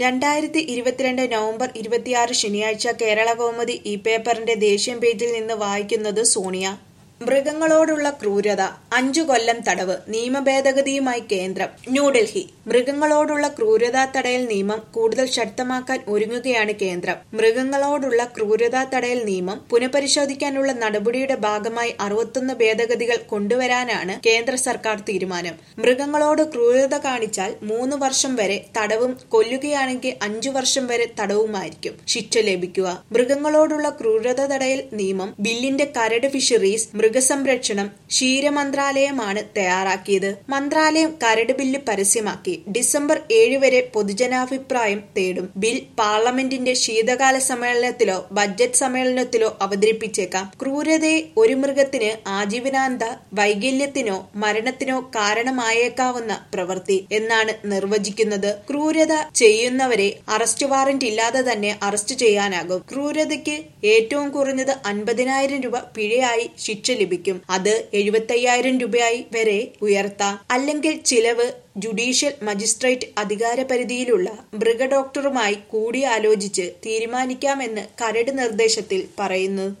രണ്ടായിരത്തി ഇരുപത്തിരണ്ട് നവംബർ ഇരുപത്തിയാറ് ശനിയാഴ്ച കേരള കൗമുദി ഈ പേപ്പറിന്റെ ദേശീയ പേജിൽ നിന്ന് വായിക്കുന്നത് സോണിയ മൃഗങ്ങളോടുള്ള ക്രൂരത അഞ്ചു കൊല്ലം തടവ് നിയമ ഭേദഗതിയുമായി കേന്ദ്രം ന്യൂഡൽഹി മൃഗങ്ങളോടുള്ള ക്രൂരതാ തടയൽ നിയമം കൂടുതൽ ശക്തമാക്കാൻ ഒരുങ്ങുകയാണ് കേന്ദ്രം മൃഗങ്ങളോടുള്ള ക്രൂരതാ തടയൽ നിയമം പുനഃപരിശോധിക്കാനുള്ള നടപടിയുടെ ഭാഗമായി അറുപത്തൊന്ന് ഭേദഗതികൾ കൊണ്ടുവരാനാണ് കേന്ദ്ര സർക്കാർ തീരുമാനം മൃഗങ്ങളോട് ക്രൂരത കാണിച്ചാൽ മൂന്ന് വർഷം വരെ തടവും കൊല്ലുകയാണെങ്കിൽ അഞ്ചു വർഷം വരെ തടവുമായിരിക്കും ശിക്ഷ ലഭിക്കുക മൃഗങ്ങളോടുള്ള ക്രൂരത തടയൽ നിയമം ബില്ലിന്റെ കരട് ഫിഷറീസ് മൃഗസംരക്ഷണം ക്ഷീരമന്ത്രാലയമാണ് തയ്യാറാക്കിയത് മന്ത്രാലയം കരട് ബില്ല് പരസ്യമാക്കി ഡിസംബർ ഏഴ് വരെ പൊതുജനാഭിപ്രായം തേടും ബിൽ പാർലമെന്റിന്റെ ശീതകാല സമ്മേളനത്തിലോ ബജറ്റ് സമ്മേളനത്തിലോ അവതരിപ്പിച്ചേക്കാം ക്രൂരതയെ ഒരു മൃഗത്തിന് ആജീവനാന്ത വൈകല്യത്തിനോ മരണത്തിനോ കാരണമായേക്കാവുന്ന പ്രവൃത്തി എന്നാണ് നിർവചിക്കുന്നത് ക്രൂരത ചെയ്യുന്നവരെ അറസ്റ്റ് വാറന്റ് ഇല്ലാതെ തന്നെ അറസ്റ്റ് ചെയ്യാനാകും ക്രൂരതയ്ക്ക് ഏറ്റവും കുറഞ്ഞത് അൻപതിനായിരം രൂപ പിഴയായി ശിക്ഷ ലഭിക്കും അത് എഴുപത്തയ്യായിരം രൂപയായി വരെ ഉയർത്താം അല്ലെങ്കിൽ ചിലവ് ജുഡീഷ്യൽ മജിസ്ട്രേറ്റ് അധികാരപരിധിയിലുള്ള മൃഗഡോക്ടറുമായി കൂടിയാലോചിച്ച് തീരുമാനിക്കാമെന്ന് കരട് നിർദ്ദേശത്തിൽ പറയുന്നു